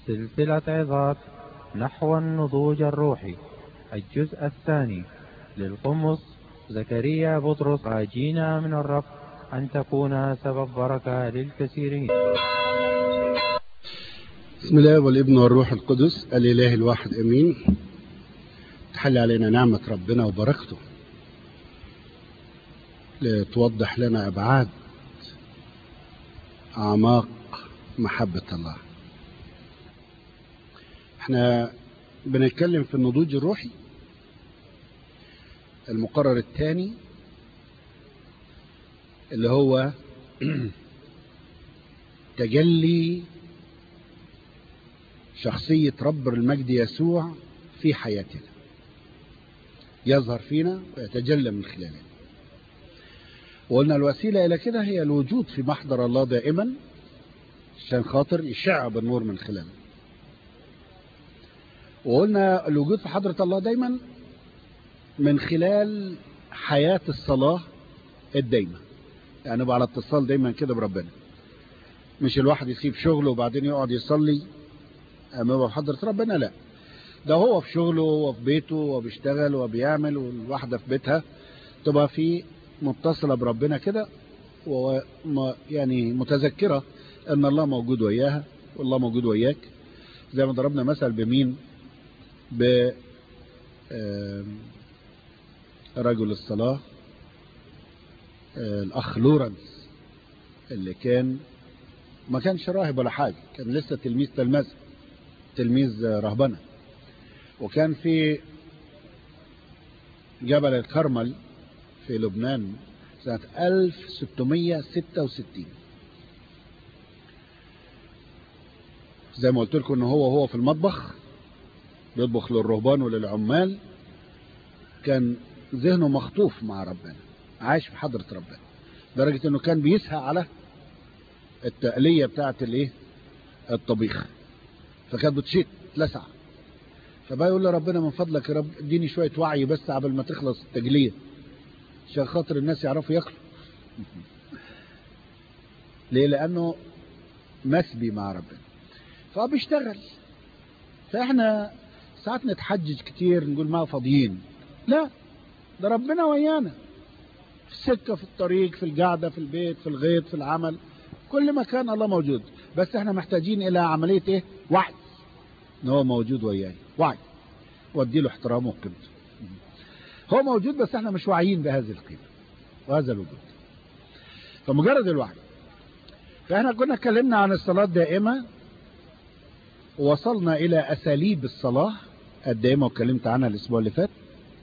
سلسلة عظات نحو النضوج الروحي الجزء الثاني للقمص زكريا بطرس راجينا من الرب أن تكون سبب بركة للكثيرين بسم الله والابن والروح القدس الإله الواحد أمين تحل علينا نعمة ربنا وبركته لتوضح لنا أبعاد أعماق محبة الله احنا بنتكلم في النضوج الروحي المقرر الثاني اللي هو تجلي شخصية رب المجد يسوع في حياتنا يظهر فينا ويتجلى من خلالنا وقلنا الوسيلة إلى كده هي الوجود في محضر الله دائما عشان خاطر يشع بالنور من خلاله وقلنا الوجود في حضرة الله دايما من خلال حياة الصلاة الدايمة يعني نبقى على اتصال دايما كده بربنا مش الواحد يسيب شغله وبعدين يقعد يصلي اما هو في حضرة ربنا لا ده هو في شغله وفي بيته وبيشتغل وبيعمل والواحدة في بيتها تبقى في متصلة بربنا كده يعني متذكرة ان الله موجود وياها والله موجود وياك زي ما ضربنا مثل بمين ب رجل الصلاة الاخ لورنس اللي كان ما كانش راهب ولا حاجة كان لسه تلميذ تلمذة تلميذ رهبنة وكان في جبل الكرمل في لبنان سنة 1666 زي ما قلت لكم ان هو هو في المطبخ بيطبخ للرهبان وللعمال كان ذهنه مخطوف مع ربنا عايش في حضرة ربنا لدرجة انه كان بيسهى على التقلية بتاعت الايه الطبيخ فكانت بتشيط تلسع فبقى يقول له ربنا من فضلك يا رب اديني شوية وعي بس قبل ما تخلص التجلية عشان خاطر الناس يعرفوا ياكلوا ليه لانه مسبي مع ربنا فبيشتغل فاحنا ساعات نتحجج كتير نقول ما فاضيين لا ده ربنا ويانا في السكة في الطريق في القعدة في البيت في الغيط في العمل كل مكان الله موجود بس احنا محتاجين الى عملية ايه وعي ان هو موجود وياي وعي وادي له احترامه وقيمته هو موجود بس احنا مش واعيين بهذه القيمة وهذا الوجود فمجرد الوعي فاحنا كنا اتكلمنا عن الصلاة الدائمة ووصلنا الى اساليب الصلاة الدائمة واتكلمت عنها الاسبوع اللي فات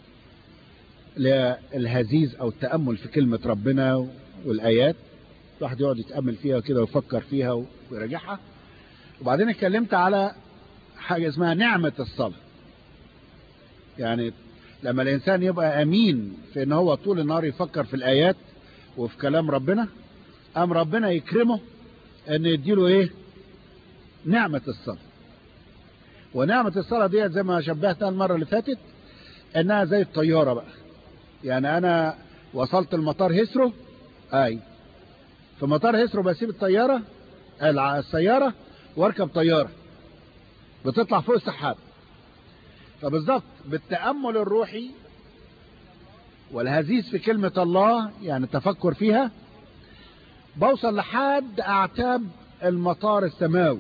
للهزيز او التأمل في كلمة ربنا والايات الواحد يقعد يتأمل فيها كده ويفكر فيها ويراجعها وبعدين اتكلمت على حاجة اسمها نعمة الصلاة يعني لما الإنسان يبقى أمين في ان هو طول النهار يفكر في الآيات وفي كلام ربنا أم ربنا يكرمه ان يديله ايه نعمة الصلاة ونعمة الصلاة دي زي ما شبهتها المرة اللي فاتت انها زي الطيارة بقى يعني انا وصلت المطار هيسرو اي في مطار هيسرو بسيب الطيارة السيارة واركب طيارة بتطلع فوق السحاب فبالظبط بالتأمل الروحي والهزيز في كلمة الله يعني التفكر فيها بوصل لحد اعتاب المطار السماوي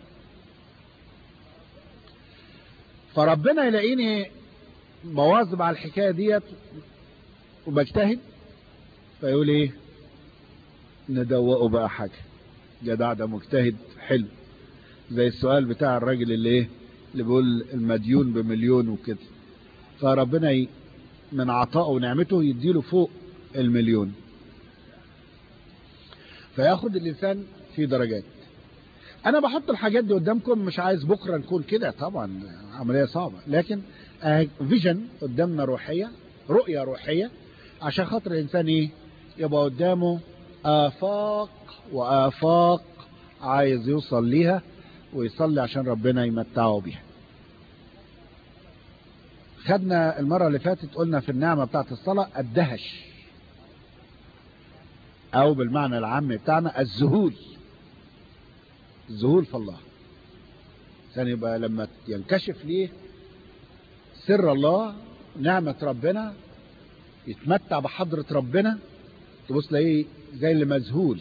فربنا يلاقيني بواظب على الحكاية ديت وبجتهد فيقول ايه ندوقه بقى حاجة جدع ده مجتهد حلو زي السؤال بتاع الراجل اللي ايه اللي بيقول المديون بمليون وكده فربنا ي... من عطائه ونعمته يديله فوق المليون فياخد الانسان في درجات انا بحط الحاجات دي قدامكم مش عايز بكرة نكون كده طبعا عملية صعبة لكن فيجن قدامنا روحية رؤية روحية عشان خاطر الانسان ايه يبقى قدامه آفاق وآفاق عايز يوصل ليها ويصلي عشان ربنا يمتعه بيها خدنا المرة اللي فاتت قلنا في النعمة بتاعت الصلاة الدهش او بالمعنى العام بتاعنا الذهول الذهول في الله عشان يبقى لما ينكشف ليه سر الله نعمة ربنا يتمتع بحضرة ربنا تبص تلاقيه زي اللي مذهول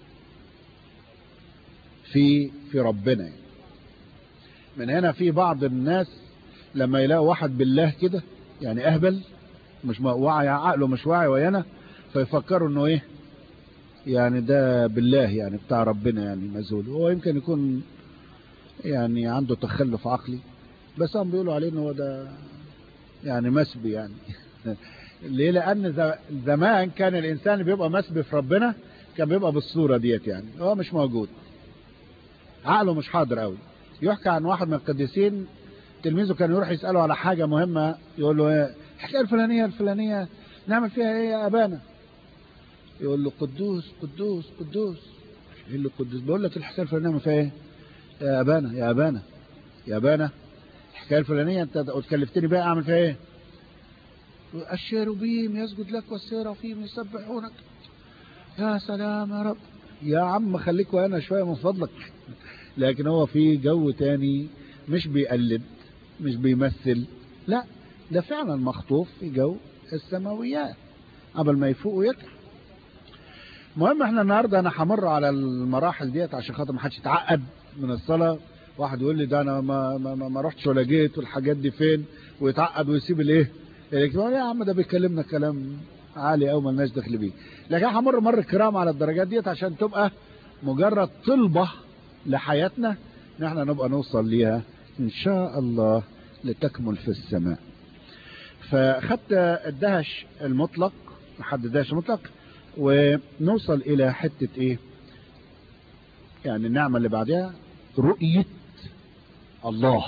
في في ربنا يعني. من هنا في بعض الناس لما يلاقوا واحد بالله كده يعني اهبل مش واعي عقله مش واعي ويانا فيفكروا انه ايه يعني ده بالله يعني بتاع ربنا يعني مذهول هو يمكن يكون يعني عنده تخلف عقلي بس هم بيقولوا عليه ان هو ده يعني مسبي يعني ليه لان زمان كان الانسان بيبقى مسبي في ربنا كان بيبقى بالصورة ديت يعني هو مش موجود عقله مش حاضر قوي يحكى عن واحد من القديسين تلميذه كان يروح يسأله على حاجة مهمة يقول له ايه الحكاية الفلانية الفلانية نعمل فيها ايه يا ابانا يقول له قدوس قدوس قدوس يقول له قدوس بقول لك الحكاية الفلانية نعمل فيها ايه يا ابانا يا ابانا يا ابانا الحكاية الفلانية انت كلفتني بقى اعمل فيها ايه الشيروبيم يسجد لك والسيرافيم يسبحونك يا سلام يا رب يا عم خليك وانا شوية من فضلك لكن هو في جو تاني مش بيقلد مش بيمثل لا ده فعلا مخطوف في جو السماويات قبل ما يفوق ويطلع المهم احنا النهارده انا همر على المراحل ديت عشان خاطر ما حدش يتعقد من الصلاه واحد يقول لي ده انا ما ما, ما, ما رحتش ولا جيت والحاجات دي فين ويتعقد ويسيب الايه الالكترون يا عم ده بيكلمنا كلام عالي قوي مالناش دخل بيه لكن همر مر الكرام على الدرجات ديت عشان تبقى مجرد طلبه لحياتنا ان احنا نبقى نوصل ليها ان شاء الله لتكمل في السماء فخدت الدهش المطلق لحد الدهش المطلق ونوصل الى حتة ايه يعني النعمة اللي بعدها رؤية الله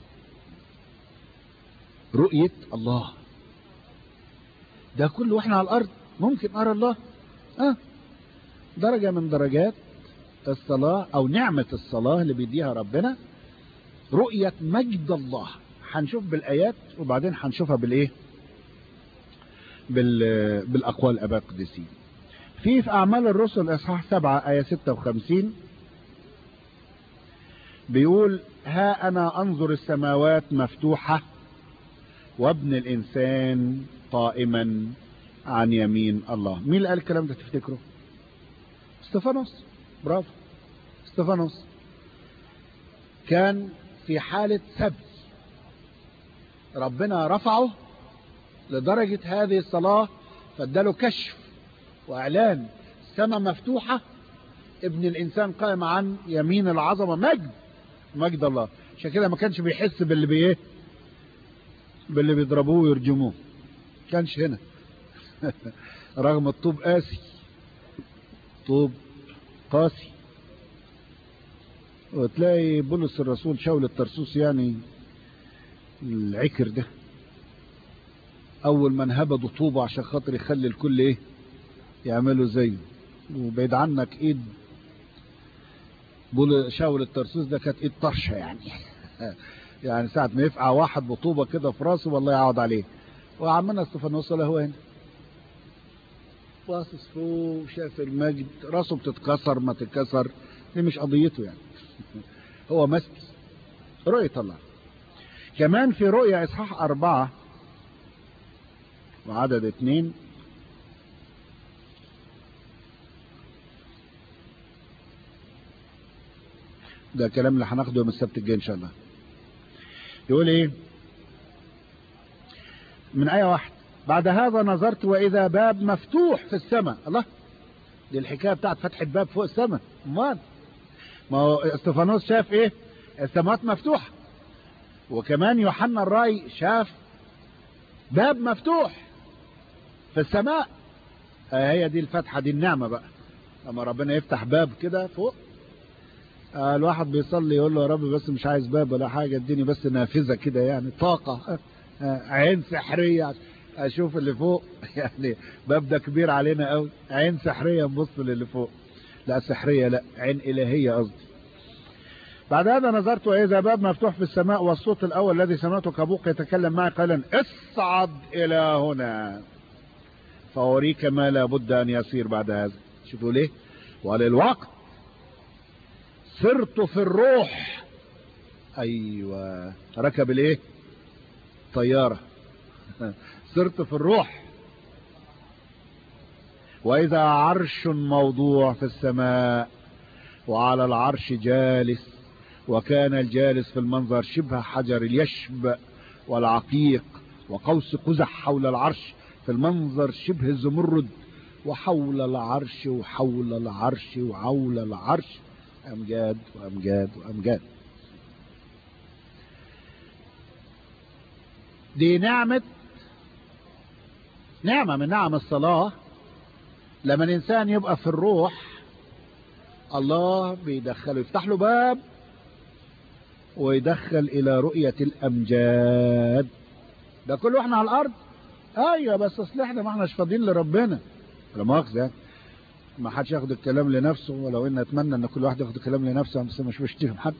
رؤية الله ده كله واحنا على الارض ممكن ارى الله اه درجة من درجات الصلاة او نعمة الصلاة اللي بيديها ربنا رؤية مجد الله هنشوف بالايات وبعدين هنشوفها بالايه بال بالاقوال الاباء القديسين في في اعمال الرسل اصحاح 7 ايه 56 بيقول ها انا انظر السماوات مفتوحة وابن الانسان قائما عن يمين الله مين اللي قال الكلام ده تفتكروا استفانوس برافو استفانوس كان في حالة سبت ربنا رفعه لدرجة هذه الصلاة فاداله كشف واعلان السماء مفتوحة ابن الانسان قائم عن يمين العظمة مجد مجد الله عشان كده ما كانش بيحس باللي بايه باللي بيضربوه ويرجموه كانش هنا رغم الطوب قاسي طوب قاسي وتلاقي بولس الرسول شاول الترسوس يعني العكر ده اول من هبدوا طوبة عشان خاطر يخلي الكل ايه يعملوا زيه وبعيد عنك ايد بول شاول الترسوس ده كانت ايد طرشة يعني يعني ساعة ما يفقع واحد بطوبة كده في راسه والله يعوض عليه وعمنا استفانوس ولا هو هنا باصص فوق شاف المجد راسه بتتكسر ما تتكسر دي مش قضيته يعني هو مسكي رؤية الله كمان في رؤية اصحاح اربعة وعدد اتنين ده كلام اللي هناخده يوم السبت الجاي ان شاء الله يقول ايه من ايه واحد بعد هذا نظرت واذا باب مفتوح في السماء الله دي الحكايه بتاعت فتحه باب فوق السماء امال ما هو استفانوس شاف ايه السماوات مفتوحه وكمان يوحنا الراي شاف باب مفتوح في السماء آه هي دي الفتحه دي النعمه بقى لما ربنا يفتح باب كده فوق آه الواحد بيصلي يقول له يا رب بس مش عايز باب ولا حاجه اديني بس نافذه كده يعني طاقه آه عين سحريه اشوف اللي فوق يعني باب ده كبير علينا قوي عين سحريه نبص للي فوق لا سحريه لا عين الهيه قصدي بعد هذا نظرت واذا باب مفتوح في السماء والصوت الاول الذي سمعته كبوق يتكلم معي قائلا اصعد الى هنا فاوريك ما لابد ان يصير بعد هذا شوفوا ليه وللوقت صرت في الروح ايوه ركب الايه طيارة صرت في الروح واذا عرش موضوع في السماء وعلى العرش جالس وكان الجالس في المنظر شبه حجر اليشب والعقيق وقوس قزح حول العرش في المنظر شبه الزمرد وحول العرش وحول العرش وحول العرش أمجاد وأمجاد وأمجاد دي نعمة نعمة من نعم الصلاة لما الإنسان يبقى في الروح الله بيدخله يفتح له باب ويدخل إلى رؤية الأمجاد ده كله احنا على الأرض ايوه بس اصل احنا ما احناش فاضيين لربنا لا مؤاخذة يعني ما حدش ياخد الكلام لنفسه ولو ان اتمنى ان كل واحد ياخد الكلام لنفسه بس مش بشتم حد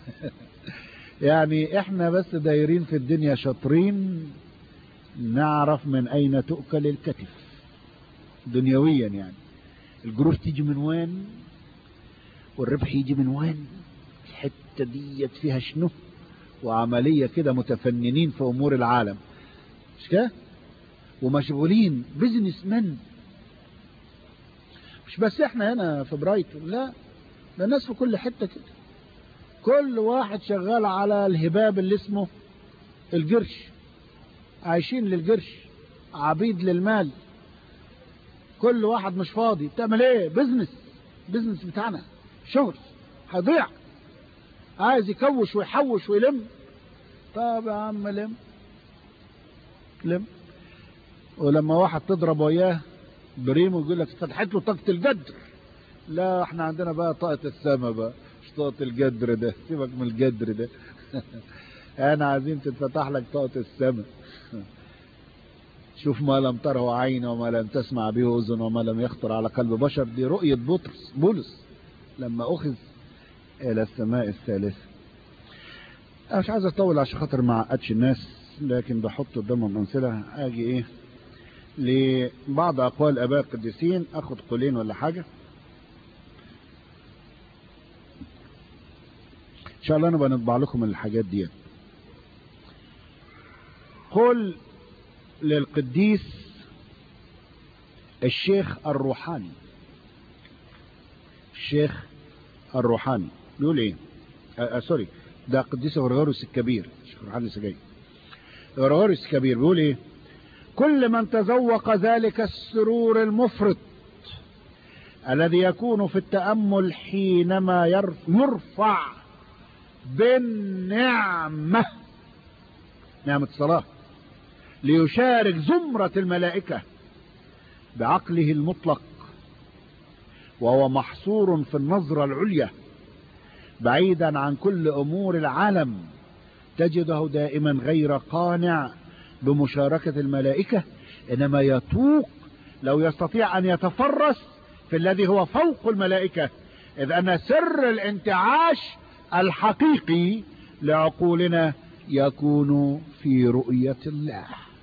يعني احنا بس دايرين في الدنيا شاطرين نعرف من اين تؤكل الكتف دنيويا يعني الجروش تيجي من وين والربح يجي من وين الحتة ديت فيها شنو وعملية كده متفننين في امور العالم مش كده ومشغولين بزنس مان مش بس احنا هنا في برايتون لا ده الناس في كل حتة كده كل واحد شغال على الهباب اللي اسمه القرش عايشين للقرش عبيد للمال كل واحد مش فاضي بتعمل ايه بزنس بزنس بتاعنا شغل هيضيع عايز يكوش ويحوش ويلم طب يا عم لم لم ولما واحد تضرب وياه بريمو يقول لك فتحت له طاقة الجدر لا احنا عندنا بقى طاقة السما بقى مش طاقة الجدر ده سيبك من الجدر ده انا عايزين تتفتح لك طاقة السما شوف ما لم تره عين وما لم تسمع به اذن وما لم يخطر على قلب بشر دي رؤية بطرس بولس لما اخذ الى السماء الثالثة انا مش عايز اطول عشان خاطر ما عقدش الناس لكن بحط قدامهم امثله اجي ايه لبعض اقوال اباء القديسين اخد قولين ولا حاجه ان شاء الله نبقى نطبع لكم الحاجات دي قل للقديس الشيخ الروحاني الشيخ الروحاني بيقول ايه آه آه سوري ده قديس غرغوريوس الكبير الشيخ الروحاني لسه جاي غرغوريوس الكبير بيقول ايه كل من تذوق ذلك السرور المفرط الذي يكون في التأمل حينما يرفع بالنعمة نعمة الصلاة ليشارك زمرة الملائكة بعقله المطلق وهو محصور في النظرة العليا بعيدا عن كل أمور العالم تجده دائما غير قانع بمشاركة الملائكة إنما يتوق لو يستطيع أن يتفرس في الذي هو فوق الملائكة إذ أن سر الانتعاش الحقيقي لعقولنا يكون في رؤية الله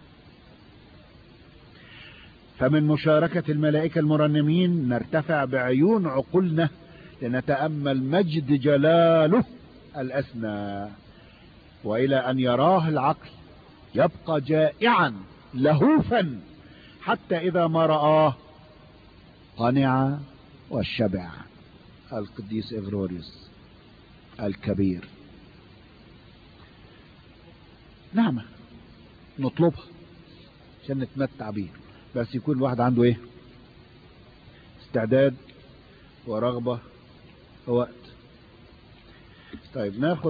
فمن مشاركة الملائكة المرنمين نرتفع بعيون عقولنا لنتأمل مجد جلاله الأسنى وإلى أن يراه العقل يبقى جائعا لهوفا حتى إذا ما رآه قنع والشبع القديس إغروريوس الكبير نعمة نطلبها عشان نتمتع بيها بس يكون الواحد عنده ايه استعداد ورغبة ووقت طيب ناخد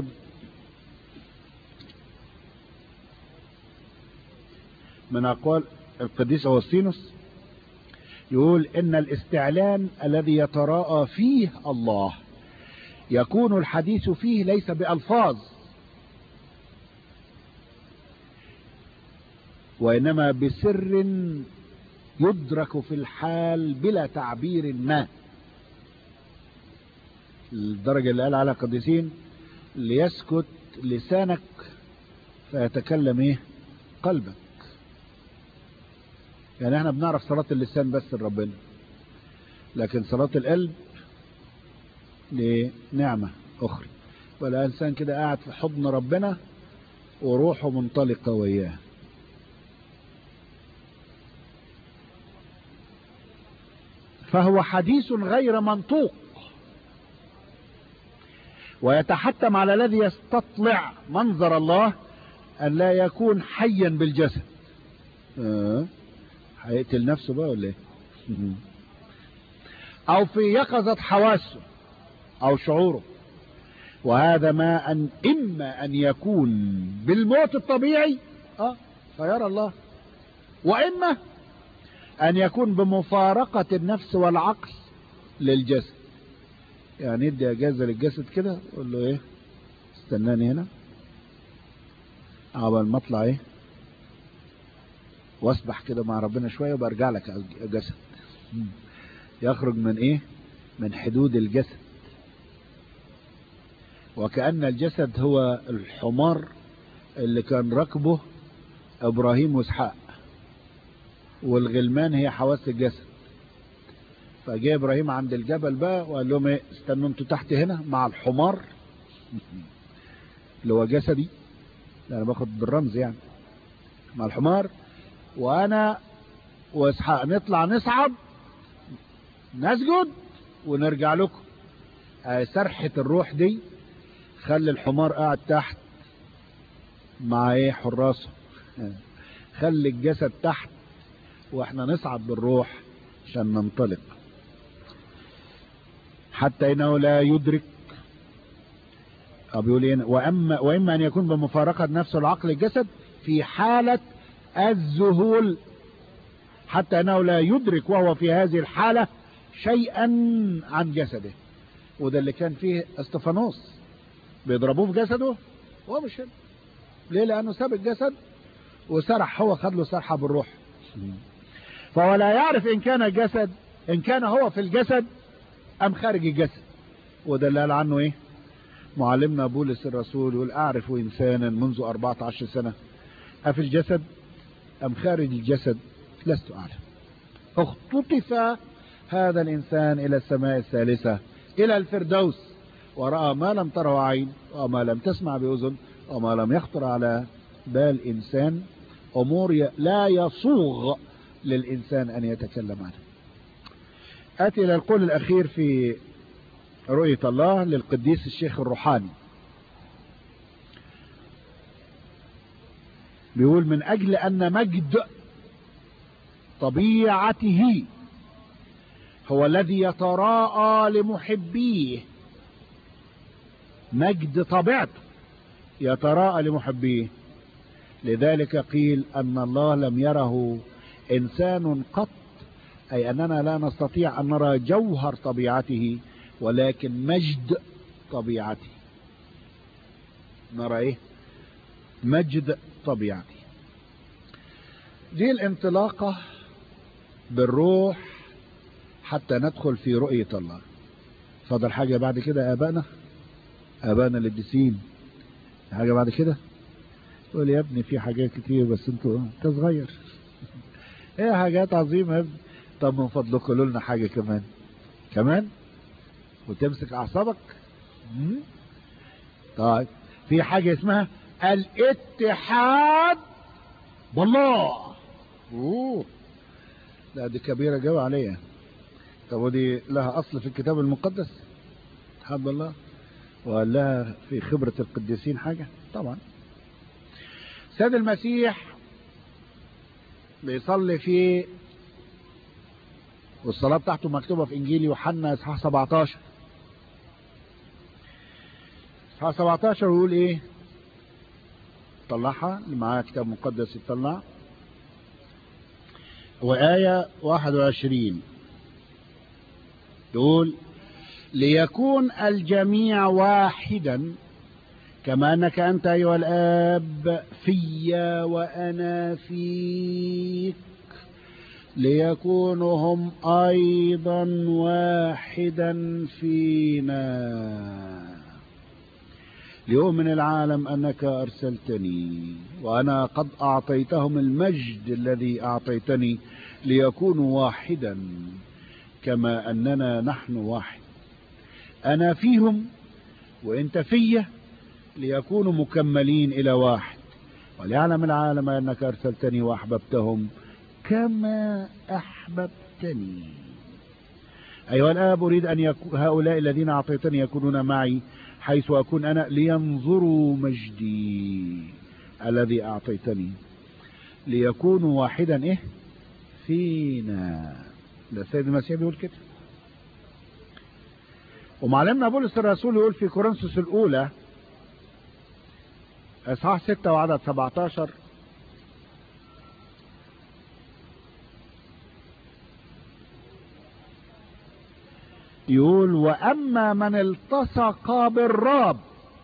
من أقوال القديس أوسطينوس يقول إن الاستعلان الذي يتراءى فيه الله يكون الحديث فيه ليس بألفاظ وإنما بسر يدرك في الحال بلا تعبير ما الدرجة اللي قال على القديسين ليسكت لسانك فيتكلم ايه قلبك يعني احنا بنعرف صلاة اللسان بس لربنا لكن صلاة القلب لنعمة اخرى ولا إنسان كده قاعد في حضن ربنا وروحه منطلقة وياه فهو حديث غير منطوق ويتحتم على الذي يستطلع منظر الله أن لا يكون حيا بالجسد آه. هيقتل نفسه بقى ولا ايه او في يقظة حواسه او شعوره وهذا ما أن إما أن يكون بالموت الطبيعي آه فيرى الله وإما أن يكون بمفارقة النفس والعقل للجسد يعني يدي أجازة للجسد كده يقول له إيه استناني هنا عقبال ما اطلع إيه واسبح كده مع ربنا شوية وبرجع لك جسد يخرج من إيه من حدود الجسد وكأن الجسد هو الحمار اللي كان ركبه ابراهيم واسحاق والغلمان هي حواس الجسد فجاء ابراهيم عند الجبل بقى وقال لهم ايه استنوا انتوا تحت هنا مع الحمار اللي هو جسدي انا باخد بالرمز يعني مع الحمار وانا واسحاق نطلع نصعد نسجد ونرجع لكم سرحة الروح دي خلي الحمار قاعد تحت مع ايه حراسه خلي الجسد تحت واحنا نصعد بالروح عشان ننطلق حتى انه لا يدرك بيقول ايه واما واما ان يكون بمفارقه نفس العقل الجسد في حاله الذهول حتى انه لا يدرك وهو في هذه الحاله شيئا عن جسده وده اللي كان فيه استفانوس بيضربوه في جسده هو مش هنا ليه لانه ساب الجسد وسرح هو خد له سرحه بالروح فهو لا يعرف ان كان الجسد ان كان هو في الجسد ام خارج الجسد وده اللي قال عنه ايه معلمنا بولس الرسول يقول اعرف انسانا منذ 14 سنه افي الجسد ام خارج الجسد لست اعلم اختطف هذا الانسان الى السماء الثالثه الى الفردوس ورأى ما لم تره عين وما لم تسمع بأذن وما لم يخطر على بال إنسان أمور لا يصوغ للإنسان أن يتكلم عنها أتي إلى القول الأخير في رؤية الله للقديس الشيخ الروحاني بيقول من أجل أن مجد طبيعته هو الذي يتراءى لمحبيه مجد طبيعته يتراءى لمحبيه لذلك قيل أن الله لم يره إنسان قط أي أننا لا نستطيع أن نرى جوهر طبيعته ولكن مجد طبيعته نرى إيه مجد طبيعته دي الانطلاقة بالروح حتى ندخل في رؤية الله فضل حاجة بعد كده آبائنا ابانا القديسين حاجه بعد كده يقول يا ابني في حاجات كتير بس انتوا انت صغير ايه حاجات عظيمه يا ابني طب من فضلكم قولوا لنا حاجه كمان كمان وتمسك اعصابك طيب في حاجه اسمها الاتحاد بالله اوه لا دي كبيره جوي عليا طب ودي لها اصل في الكتاب المقدس اتحاد بالله وقال لها في خبرة القديسين حاجة طبعا سيد المسيح بيصلي في والصلاة بتاعته مكتوبة في إنجيل يوحنا إصحاح 17 إصحاح 17 يقول إيه طلعها اللي معاه كتاب مقدس يطلع وآية 21 يقول ليكون الجميع واحدا كما أنك أنت أيها الآب في وأنا فيك ليكونوا هم أيضا واحدا فينا ليؤمن العالم أنك أرسلتني وأنا قد أعطيتهم المجد الذي أعطيتني ليكونوا واحدا كما أننا نحن واحد أنا فيهم وانت فيه ليكونوا مكملين الى واحد وليعلم العالم انك ارسلتني واحببتهم كما احببتني ايها الاب اريد ان يكون هؤلاء الذين اعطيتني يكونون معي حيث اكون انا لينظروا مجدي الذي اعطيتني ليكونوا واحدا ايه فينا ده السيد المسيح بيقول كده ومعلمنا بولس الرسول يقول في كورنثوس الاولى اصحاح 6 وعدد 17 يقول واما من التصق بالرب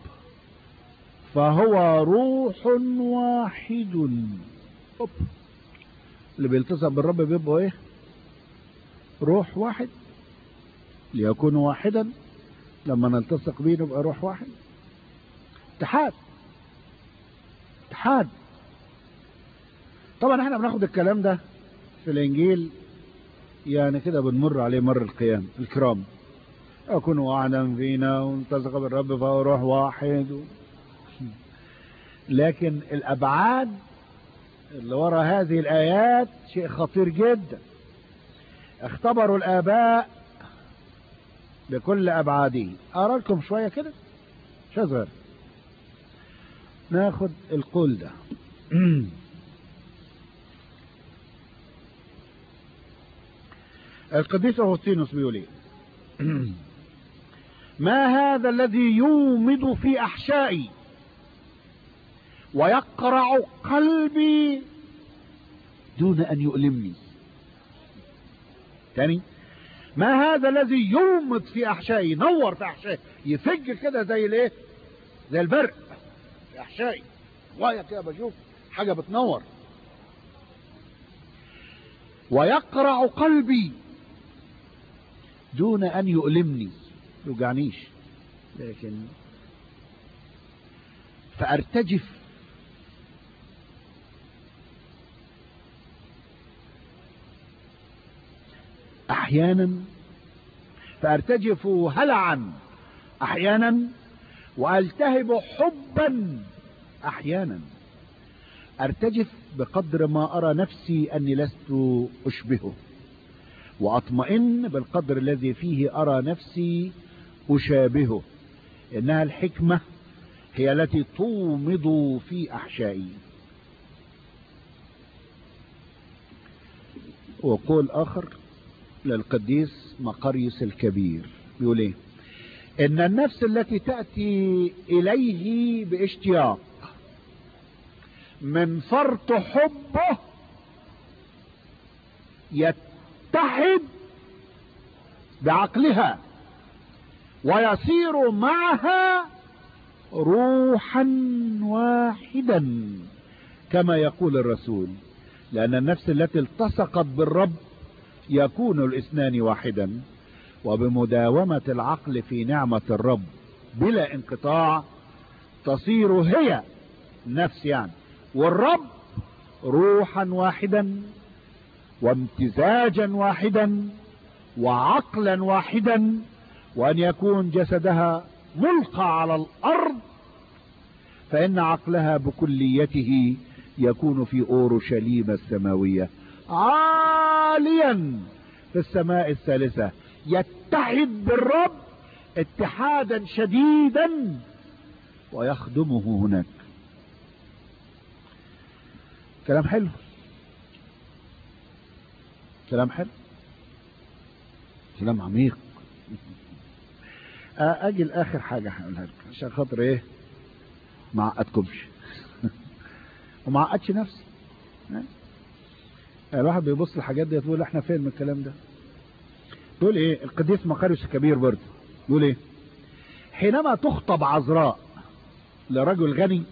فهو روح واحد أوب. اللي بيلتصق بالرب بيبقوا ايه روح واحد ليكونوا واحدا لما نلتصق بيه نبقى روح واحد اتحاد اتحاد طبعا احنا بناخد الكلام ده في الانجيل يعني كده بنمر عليه مر القيام الكرام يكونوا واحدا فينا ونلتصق بالرب فهو روح واحد و... لكن الابعاد اللي ورا هذه الايات شيء خطير جدا اختبروا الاباء بكل ابعاده ارى لكم شويه كده شيء صغير ناخد القول ده القديس اغسطينوس بيقول ايه ما هذا الذي يومد في احشائي ويقرع قلبي دون ان يؤلمني تاني ما هذا الذي يومض في احشائي ينور في احشائي يفج كده زي الايه زي البرق في احشائي وايا كده بشوف حاجه بتنور ويقرع قلبي دون ان يؤلمني يوجعنيش لكن فارتجف احيانا فارتجف هلعا احيانا والتهب حبا احيانا ارتجف بقدر ما ارى نفسي اني لست اشبهه واطمئن بالقدر الذي فيه ارى نفسي اشابهه انها الحكمه هي التي تومض في احشائي وقول اخر للقديس مقريس الكبير بيقول ايه ان النفس التي تأتي اليه باشتياق من فرط حبه يتحد بعقلها ويصير معها روحا واحدا كما يقول الرسول لان النفس التي التصقت بالرب يكون الاثنان واحدا وبمداومة العقل في نعمة الرب بلا انقطاع تصير هي نفس يعني والرب روحا واحدا وامتزاجا واحدا وعقلا واحدا وان يكون جسدها ملقى على الارض فان عقلها بكليته يكون في اورشليم السماويه عاليا في السماء الثالثة يتحد بالرب اتحادا شديدا ويخدمه هناك كلام حلو كلام حلو كلام عميق اجي لاخر حاجة هقولها لكم عشان خاطر ايه ما عقدكمش وما عقدش نفسي الواحد بيبص الحاجات دي يقول احنا فين من الكلام ده يقول ايه القديس مقاريوس الكبير برضه يقول ايه حينما تخطب عذراء لرجل غني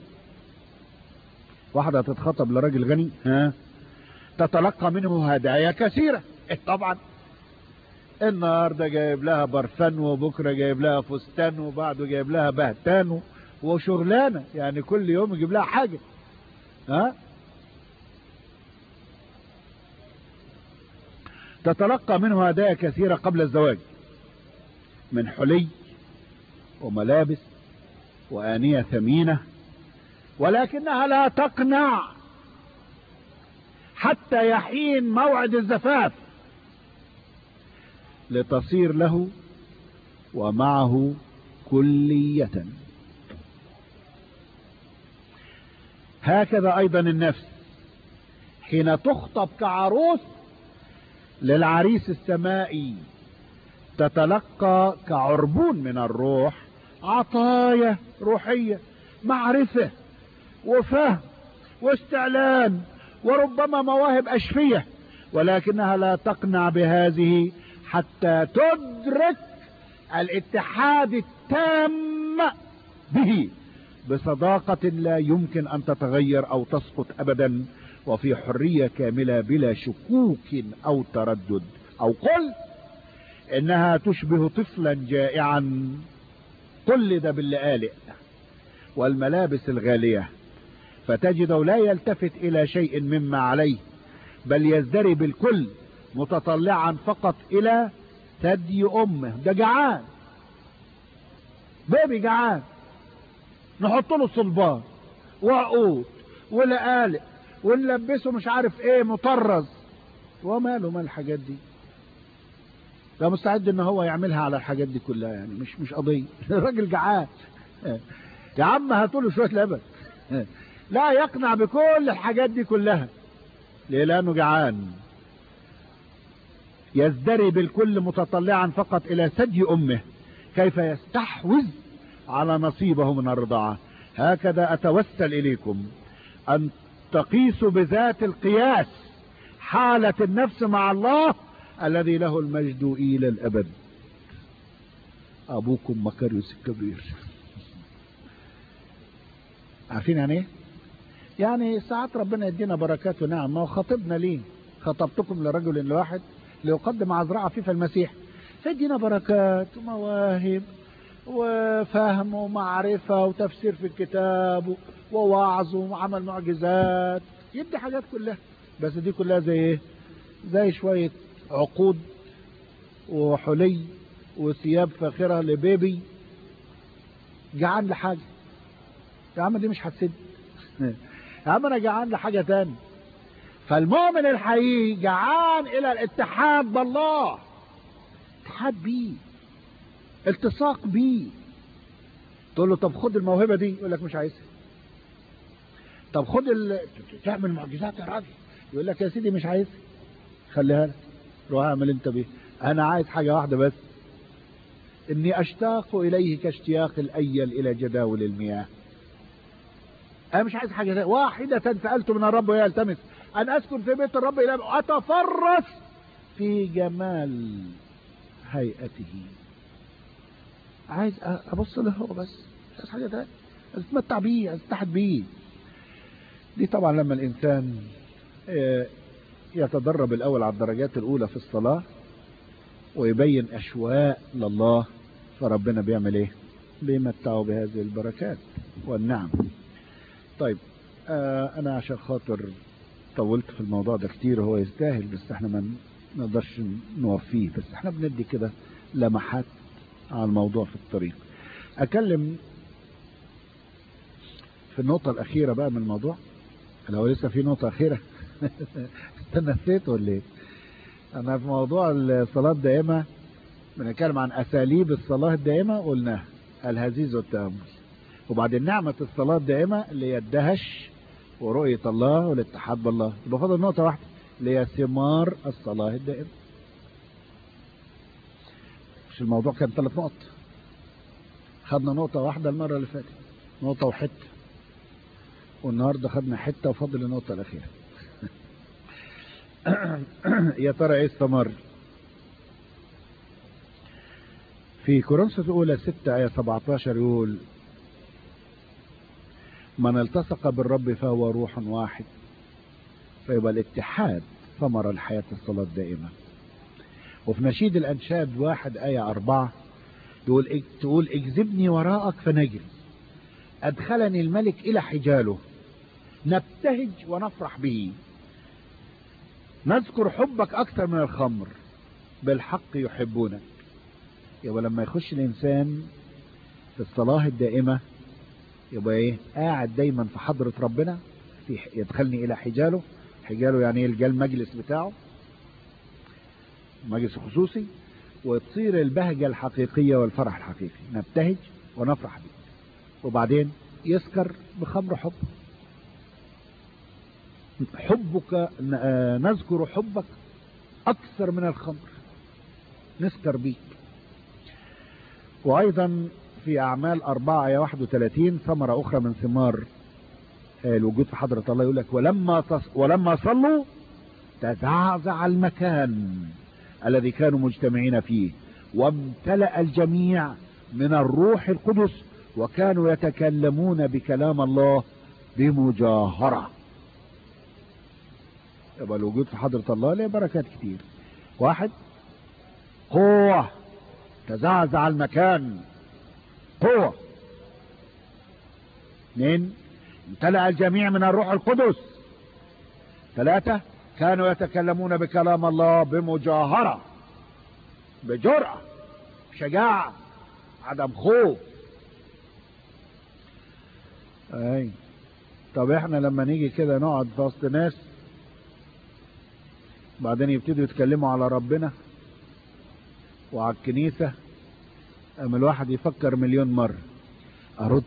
واحدة تتخطب لرجل غني ها تتلقى منه هدايا كثيرة إيه طبعا النهارده جايب لها برفان وبكره جايب لها فستان وبعده جايب لها بهتان وشغلانه يعني كل يوم يجيب لها حاجه ها تتلقى منه هدايا كثيرة قبل الزواج من حلي وملابس وآنية ثمينة ولكنها لا تقنع حتى يحين موعد الزفاف لتصير له ومعه كلية هكذا ايضا النفس حين تخطب كعروس للعريس السمائي تتلقى كعربون من الروح عطايا روحية معرفة وفهم واستعلان وربما مواهب أشفية ولكنها لا تقنع بهذه حتى تدرك الاتحاد التام به بصداقة لا يمكن أن تتغير أو تسقط أبدا وفي حرية كاملة بلا شكوك أو تردد أو قل إنها تشبه طفلا جائعا قلد باللآلئ والملابس الغالية فتجده لا يلتفت إلى شيء مما عليه بل يزدري بالكل متطلعا فقط إلى ثدي أمه ده جعان بيبي جعان نحط له صلبان وعقود ولقالق ونلبسه مش عارف ايه مطرز وماله مال الحاجات دي ده مستعد ان هو يعملها على الحاجات دي كلها يعني مش مش قضيه الراجل جعان يا عم هاتوا له شويه لبن لا يقنع بكل الحاجات دي كلها ليه لانه جعان يزدري بالكل متطلعا فقط الى ثدي امه كيف يستحوذ على نصيبه من الرضاعة هكذا اتوسل اليكم ان تقيسوا بذات القياس حالة النفس مع الله الذي له المجد الى الابد ابوكم مكاريوس الكبير عارفين يعني ايه يعني ساعات ربنا يدينا بركات ونعم ما خطبنا ليه خطبتكم لرجل واحد ليقدم عذراء عفيف المسيح فيدينا بركات ومواهب وفهم ومعرفة وتفسير في الكتاب ووعظ وعمل معجزات يدي حاجات كلها بس دي كلها زي ايه زي شوية عقود وحلي وثياب فاخرة لبيبي جعان لحاجة يا عم دي مش هتسد يا عم انا جعان لحاجة تاني فالمؤمن الحقيقي جعان الى الاتحاد بالله اتحاد بيه التصاق بيه تقول له طب خد الموهبة دي يقول لك مش عايزها طب خد ال... تعمل معجزات يا راجل يقول لك يا سيدي مش عايزها خليها لك روح اعمل انت بيه انا عايز حاجة واحدة بس اني اشتاق اليه كاشتياق الايل الى جداول المياه انا مش عايز حاجة واحدة سألت من الرب وهي التمس ان اسكن في بيت الرب الى اتفرس في جمال هيئته عايز ابص له هو بس مش عايز حاجة تانية عايز اتمتع بيه عايز اتحد بيه دي طبعا لما الانسان يتدرب الاول على الدرجات الاولى في الصلاة ويبين اشواق لله فربنا بيعمل ايه بيمتعه بهذه البركات والنعم طيب آه انا عشان خاطر طولت في الموضوع ده كتير هو يستاهل بس احنا ما نقدرش نوفيه بس احنا بندي كده لمحات على الموضوع في الطريق اكلم في النقطة الاخيرة بقى من الموضوع لو لسه في نقطة اخيرة انت نسيت ولا ايه انا في موضوع الصلاة الدائمة بنتكلم عن اساليب الصلاة الدائمة قلناها الهزيز والتأمل وبعدين نعمة الصلاة الدائمة اللي هي الدهش ورؤية الله والاتحاد بالله يبقى فاضل نقطة واحدة اللي هي ثمار الصلاة الدائمة مش الموضوع كان ثلاث نقط خدنا نقطة واحدة المرة اللي فاتت نقطة وحتة والنهاردة خدنا حتة وفضل النقطة الأخيرة يا ترى ايه الثمار في كورنثوس الأولى 6 آية 17 يقول من التصق بالرب فهو روح واحد فيبقى الاتحاد ثمر الحياة الصلاة الدائمة وفي نشيد الأنشاد واحد آية أربعة يقول تقول اجذبني وراءك فنجري أدخلني الملك إلى حجاله نبتهج ونفرح به نذكر حبك أكثر من الخمر بالحق يحبونك يبقى لما يخش الإنسان في الصلاة الدائمة يبقى ايه قاعد دايما في حضرة ربنا في يدخلني الى حجاله حجاله يعني ايه المجلس بتاعه مجلس خصوصي وتصير البهجة الحقيقية والفرح الحقيقي نبتهج ونفرح به وبعدين يسكر بخمر حب حبك نذكر حبك أكثر من الخمر نسكر بيك وأيضا في أعمال أربعة آية 31 ثمرة أخرى من ثمار الوجود في حضرة الله يقول لك ولما تص... ولما صلوا تزعزع المكان الذي كانوا مجتمعين فيه وامتلأ الجميع من الروح القدس وكانوا يتكلمون بكلام الله بمجاهرة يبقى الوجود في حضرة الله له بركات كتير واحد قوة تزعزع المكان قوة اثنين امتلأ الجميع من الروح القدس ثلاثة كانوا يتكلمون بكلام الله بمجاهرة بجرأة شجاعة عدم خوف اي طب احنا لما نيجي كده نقعد في وسط ناس بعدين يبتدوا يتكلموا على ربنا وعلى الكنيسة اما الواحد يفكر مليون مرة ارد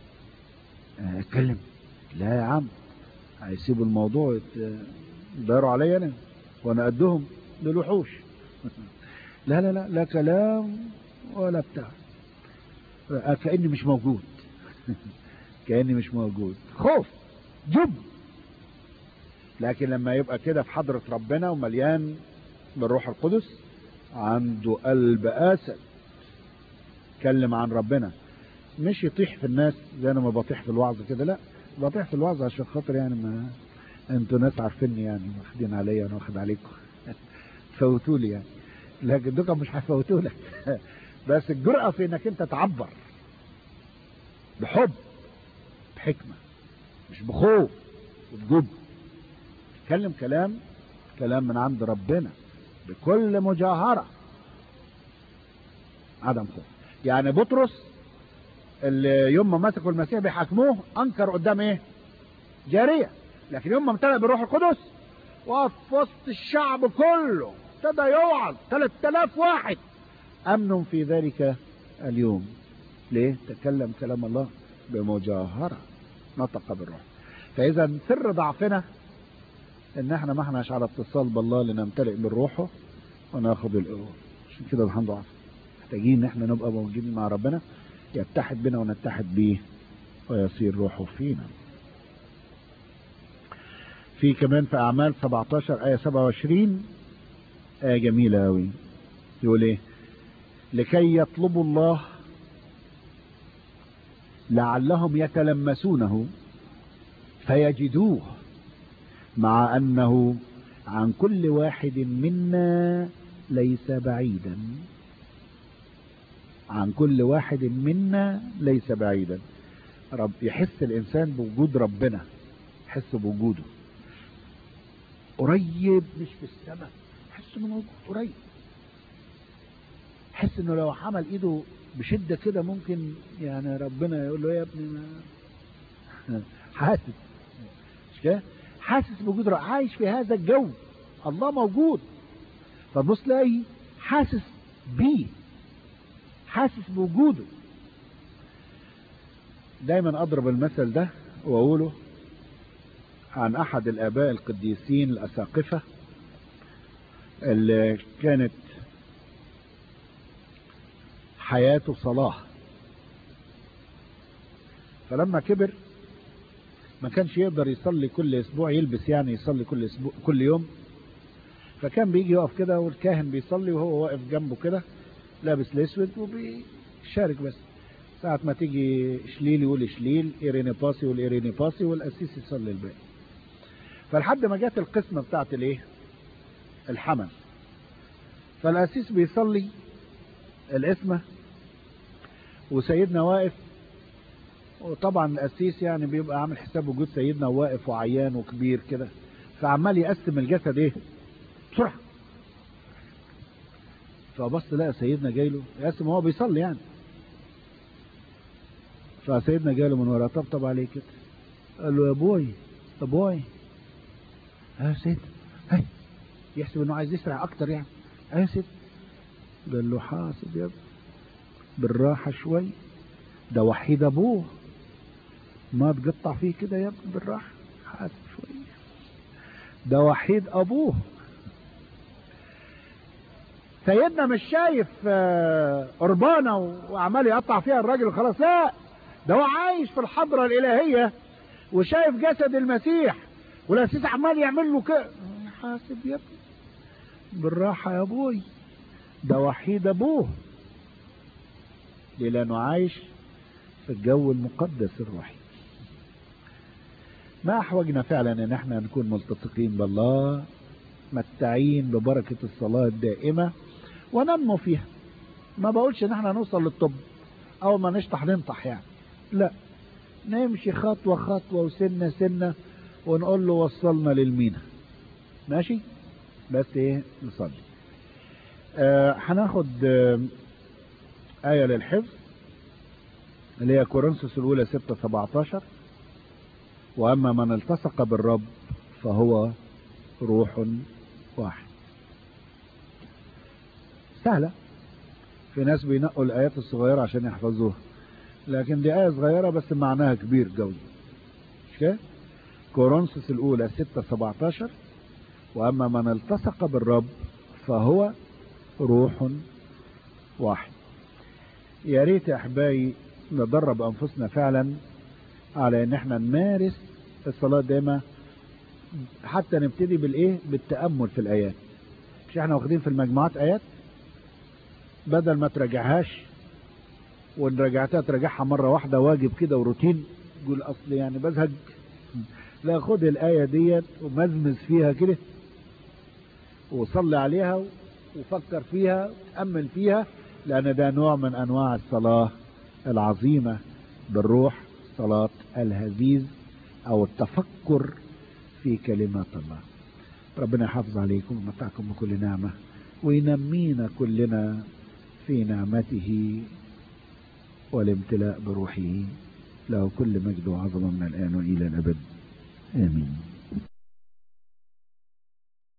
اتكلم لا يا عم هيسيبوا الموضوع يداروا عليا انا وانا قدهم دول وحوش لا لا لا لا كلام ولا بتاع كأني مش موجود كأني مش موجود خوف جب لكن لما يبقى كده في حضرة ربنا ومليان بالروح القدس عنده قلب اسد اتكلم عن ربنا مش يطيح في الناس زي انا ما بطيح في الوعظ كده لا بطيح في الوعظ عشان خاطر يعني ما انتوا ناس عارفيني يعني واخدين عليا وانا واخد عليكم فوتوا لي يعني لكن دول مش هيفوتوا لك بس الجرأة في انك انت تعبر بحب بحكمة مش بخوف وبجب تتكلم كلام كلام من عند ربنا بكل مجاهرة عدم خوف يعني بطرس اللي يوم ما مسكوا المسيح بيحاكموه انكر قدام ايه جارية لكن يوم ما امتلأ بالروح القدس وقف في وسط الشعب كله ابتدى يوعظ 3000 واحد امنوا في ذلك اليوم ليه تكلم كلام الله بمجاهرة نطق بالروح فاذا سر ضعفنا ان احنا ما احناش على اتصال بالله لنمتلئ من روحه وناخد القوة عشان كده الحمد لله محتاجين ان احنا نبقى موجودين مع ربنا يتحد بنا ونتحد به ويصير روحه فينا في كمان في اعمال 17 ايه 27 ايه جميلة اوي يقول ايه لكي يطلبوا الله لعلهم يتلمسونه فيجدوه مع انه عن كل واحد منا ليس بعيدا عن كل واحد منا ليس بعيدا رب يحس الانسان بوجود ربنا يحس بوجوده قريب مش في السماء يحس انه موجود قريب يحس انه لو عمل ايده بشده كده ممكن يعني ربنا يقول له يا ابني ما حاسس مش كده حاسس بوجود رب عايش في هذا الجو الله موجود فبص تلاقي حاسس بيه حاسس بوجوده دايما اضرب المثل ده واقوله عن احد الاباء القديسين الاساقفة اللي كانت حياته صلاة فلما كبر ما كانش يقدر يصلي كل اسبوع يلبس يعني يصلي كل اسبوع كل يوم فكان بيجي يقف كده والكاهن بيصلي وهو واقف جنبه كده لابس الاسود وبيشارك بس ساعة ما تيجي شليل يقول شليل ايريني باسي يقول ايريني باسي والقسيس يصلي الباقي فلحد ما جت القسمة بتاعت الايه الحمل فالقسيس بيصلي الاسمة وسيدنا واقف وطبعا القسيس يعني بيبقى عامل حساب وجود سيدنا واقف وعيان وكبير كده فعمال يقسم الجسد ايه بسرعه فبص لقى سيدنا جاي له يقسم وهو بيصلي يعني فسيدنا جاله من ورا طبطب عليه كده قال له يا بوي يا بوي يا سيد هاي يحسب انه عايز يسرع اكتر يعني يا سيد قال له حاسب يا ابني بالراحة شوي ده وحيد ابوه ما تقطع فيه كده يا ابني بالراحة حاسب شوي ده وحيد ابوه سيدنا مش شايف قربانة وعمال يقطع فيها الراجل خلاص لا ده هو عايش في الحضرة الإلهية وشايف جسد المسيح والأسيس عمال يعمل له كده حاسب يا ابني بالراحة يا ابوي ده وحيد ابوه ليه لانه عايش في الجو المقدس الروحي ما احوجنا فعلا ان احنا نكون ملتصقين بالله متعين ببركة الصلاة الدائمة وننمو فيها ما بقولش ان احنا نوصل للطب اول ما نشطح ننطح يعني لا نمشي خطوة خطوة وسنة سنة ونقول له وصلنا للمينا ماشي بس ايه نصلي آه هناخد آه آية للحفظ اللي هي كورنثوس الأولى 6 17 وأما من التصق بالرب فهو روح واحد سهلة في ناس بينقوا الآيات الصغيرة عشان يحفظوها لكن دي آية صغيرة بس معناها كبير قوي مش كده كورنثوس الأولى 6 17 وأما من التصق بالرب فهو روح واحد يا ريت يا أحبائي ندرب أنفسنا فعلا على إن احنا نمارس الصلاة دايما حتى نبتدي بالإيه بالتأمل في الآيات مش احنا واخدين في المجموعات آيات بدل ما تراجعهاش وان رجعتها تراجعها مرة واحدة واجب كده وروتين تقول أصل يعني بزهج لا خد الآية ديت ومزمز فيها كده وصلي عليها وفكر فيها تأمل فيها لأن ده نوع من أنواع الصلاة العظيمة بالروح صلاة الهزيز أو التفكر في كلمات الله ربنا يحافظ عليكم ويمتعكم بكل نعمة وينمينا كلنا في نعمته والامتلاء بروحه له كل مجد وعظمة من الآن وإلى الأبد آمين